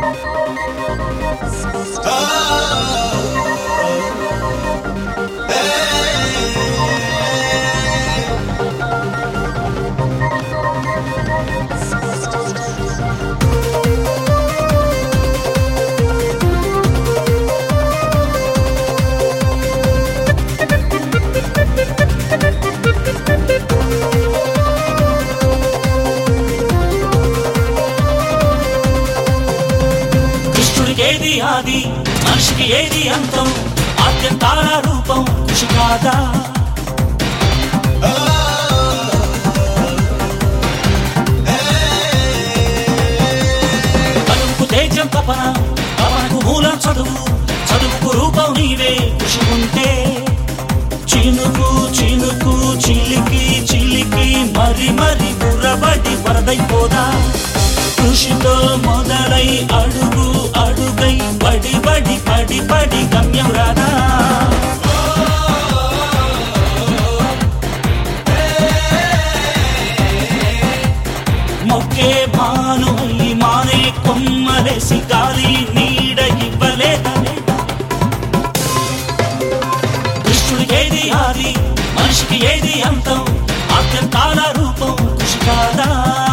కృష్ణుడికి ఏది ఆది మనిషికి ఏది అంతం ఆద్యంతాల రూపం కృషి కాదా చదువుకు తేజం తపన తపనకు మూలం చదువు చదువుకు రూపం నీవే కృషి ఉంటే చినుకు చినుకు చిలికి చిలికి మరి మరి బుర్రబడి వరదైపోదా కృషితో మొదలై అడుగు అడుగై పడి పడి పడి పడి గమ్యం రాదా మొక్కే మాను ఈ మానే కొమ్మలేసి గాలి నీడ ఇవ్వలేదనే కృష్ణుడికి ఏది ఆది మనిషికి ఏది అంతం ఆద్యంతాల రూపం కృషి కాదా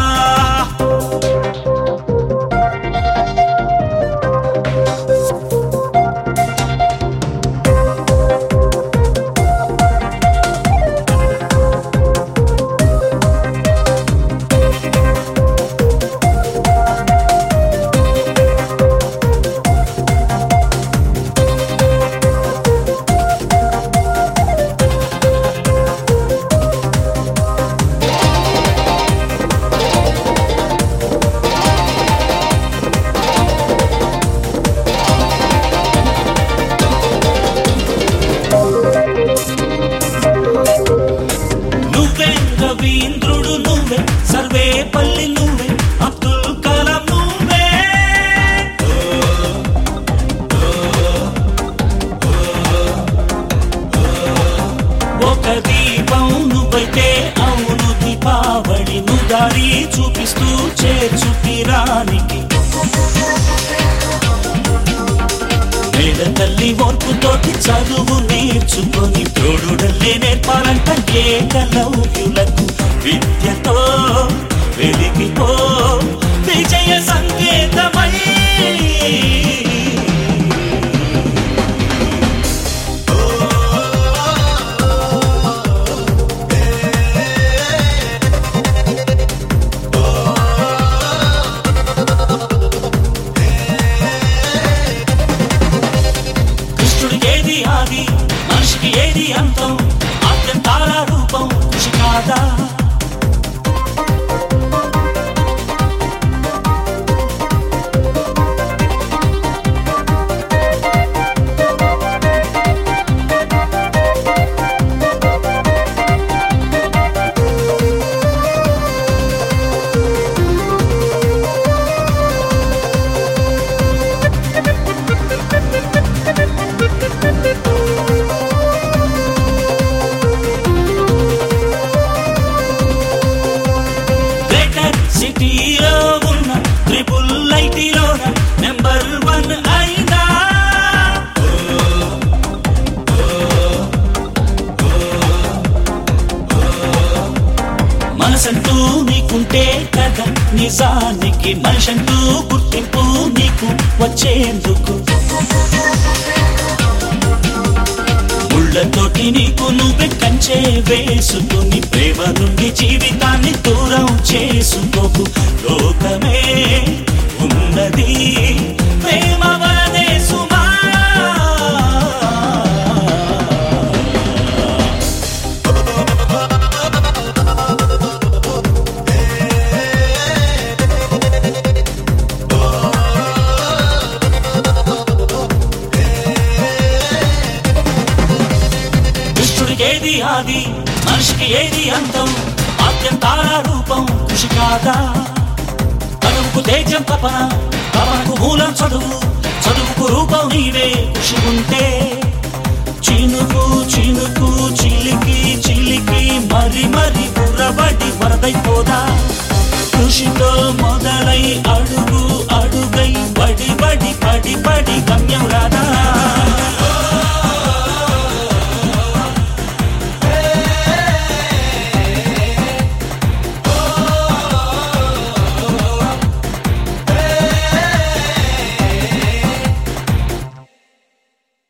నువ్వే రవీంద్రుడు నువ్వే సర్వే పల్లి నువ్వే అబ్దుల్ కలాం నువ్వే ఒక దీపం నువ్వైతే అవును దీపావళి నువ్వు దారి చూపిస్తూ చేర్చు తీరానికి నేల తల్లి ఓర్పుతోటి చదువు నేర్చుకొని తోడుడల్లే నేర్పాలంట ఏకలవ్యులకు విద్యతో వెలిగిపో విజయ సంకేతమై కృష్ణుడికి ఏది ఆది మనిషికి ఏది అంతం ఆద్యంతాల రూపం కృషి కాదా గ్రేటర్ సిటీలో ఉన్న ట్రిపుల్ ఐటీలో నెంబర్ వన్ అయినా మనసంటూ నీకుంటే కదా నిజానికి మనిషంటూ గుర్తింపు నీకు వచ్చేందుకు ముళ్ళతోటి నీకు నువ్వే కంచే వేసుకుని ప్రేమ నుండి జీవితాన్ని దూరం చేసుకోకు లోకమే ఉన్నది ప్రేమ వలనే సుమా కృష్ణుడికి ఏది ఆది మనిషికి ఏది అంతం ఆద్యంతాల రూపం కృషి కాదా తనువుకు తేజం తపన తపనకు మూలం చదువు చదువుకు రూపం నీవే కృషి ఉంటే చినుకు చినుకు చిలికి చిలికి మరి మరి బుర్రబడి వరదైపోదా కృషితో మొదలై అడుగు